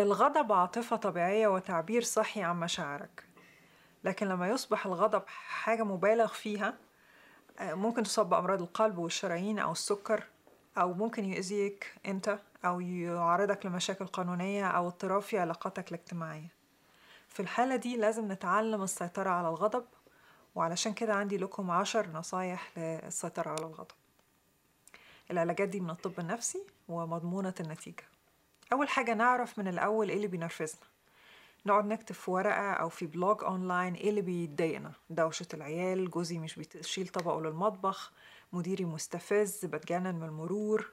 الغضب عاطفة طبيعية وتعبير صحي عن مشاعرك لكن لما يصبح الغضب حاجة مبالغ فيها آه، ممكن تصاب بأمراض القلب والشرايين أو السكر أو ممكن يؤذيك أنت أو يعرضك لمشاكل قانونية أو اضطراب في علاقاتك الاجتماعية في الحالة دي لازم نتعلم السيطرة على الغضب وعلشان كده عندي لكم عشر نصايح للسيطرة على الغضب العلاجات دي من الطب النفسي ومضمونة النتيجة أول حاجة نعرف من الأول إيه اللي بينرفزنا نقعد نكتب في ورقة أو في بلوج أونلاين إيه اللي بيضايقنا دوشة العيال جوزي مش بيشيل طبقه للمطبخ مديري مستفز بتجنن من المرور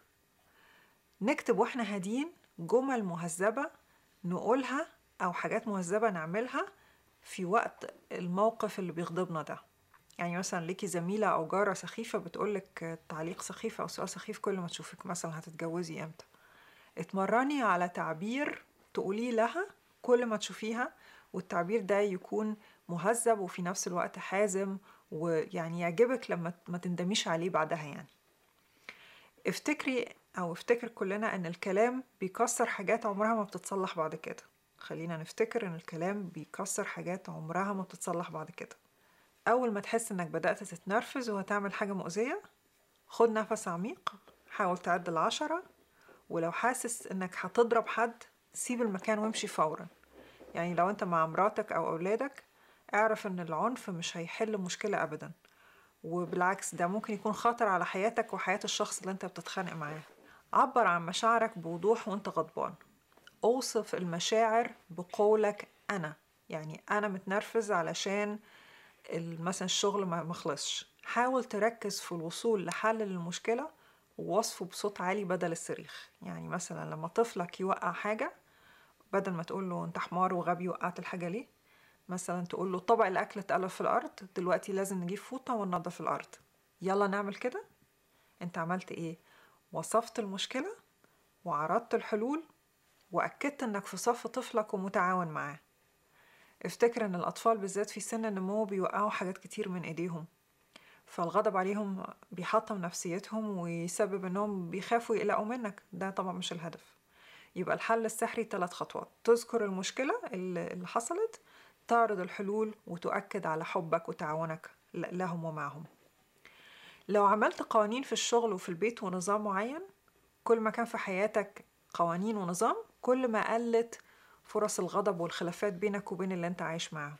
نكتب واحنا هادين جمل مهذبة نقولها أو حاجات مهذبة نعملها في وقت الموقف اللي بيغضبنا ده يعني مثلا ليكي زميلة أو جارة سخيفة بتقولك تعليق سخيف أو سؤال سخيف كل ما تشوفك مثلا هتتجوزي امتى اتمرني على تعبير تقوليه لها كل ما تشوفيها والتعبير ده يكون مهذب وفي نفس الوقت حازم ويعني يعجبك لما ما تندميش عليه بعدها يعني افتكري او افتكر كلنا ان الكلام بيكسر حاجات عمرها ما بتتصلح بعد كده خلينا نفتكر ان الكلام بيكسر حاجات عمرها ما بتتصلح بعد كده اول ما تحس انك بدأت تتنرفز وهتعمل حاجة مؤذية خد نفس عميق حاول تعد العشرة ولو حاسس انك هتضرب حد سيب المكان وامشي فورا يعني لو انت مع مراتك او اولادك اعرف ان العنف مش هيحل مشكلة ابدا وبالعكس ده ممكن يكون خطر على حياتك وحياة الشخص اللي انت بتتخانق معاه عبر عن مشاعرك بوضوح وانت غضبان اوصف المشاعر بقولك انا يعني انا متنرفز علشان مثلا الشغل ما مخلصش حاول تركز في الوصول لحل للمشكلة ووصفه بصوت عالي بدل الصريخ يعني مثلا لما طفلك يوقع حاجة بدل ما تقول له انت حمار وغبي وقعت الحاجة ليه مثلا تقول له طبق الأكل اتقلب في الأرض دلوقتي لازم نجيب فوطة وننضف الأرض يلا نعمل كده انت عملت ايه وصفت المشكلة وعرضت الحلول وأكدت انك في صف طفلك ومتعاون معاه افتكر ان الأطفال بالذات في سن النمو بيوقعوا حاجات كتير من ايديهم فالغضب عليهم بيحطم نفسيتهم ويسبب انهم بيخافوا يقلقوا منك ده طبعا مش الهدف يبقى الحل السحري ثلاث خطوات تذكر المشكلة اللي حصلت تعرض الحلول وتؤكد على حبك وتعاونك لهم ومعهم لو عملت قوانين في الشغل وفي البيت ونظام معين كل ما كان في حياتك قوانين ونظام كل ما قلت فرص الغضب والخلافات بينك وبين اللي انت عايش معاه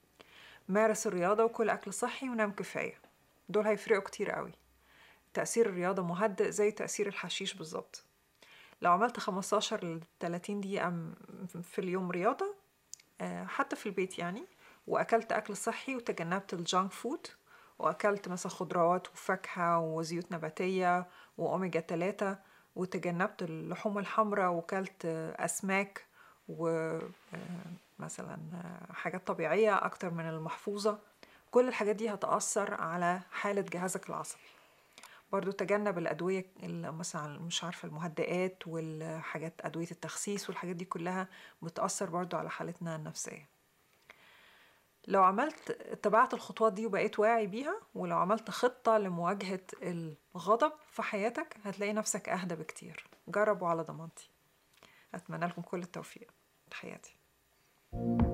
مارس الرياضة وكل أكل صحي ونام كفاية دول هيفرقوا كتير قوي تأثير الرياضة مهدئ زي تأثير الحشيش بالظبط لو عملت 15 ل 30 دقيقة في اليوم رياضة حتى في البيت يعني وأكلت أكل صحي وتجنبت الجانك فود وأكلت مثلا خضروات وفاكهة وزيوت نباتية وأوميجا 3 وتجنبت اللحوم الحمراء وكلت أسماك ومثلا حاجات طبيعية أكتر من المحفوظة كل الحاجات دي هتأثر على حالة جهازك العصبي برضو تجنب الأدوية مثلا مش عارفة المهدئات والحاجات أدوية التخسيس والحاجات دي كلها بتأثر برضو على حالتنا النفسية لو عملت اتبعت الخطوات دي وبقيت واعي بيها ولو عملت خطة لمواجهة الغضب في حياتك هتلاقي نفسك أهدى بكتير جربوا على ضمانتي أتمنى لكم كل التوفيق تحياتي thank you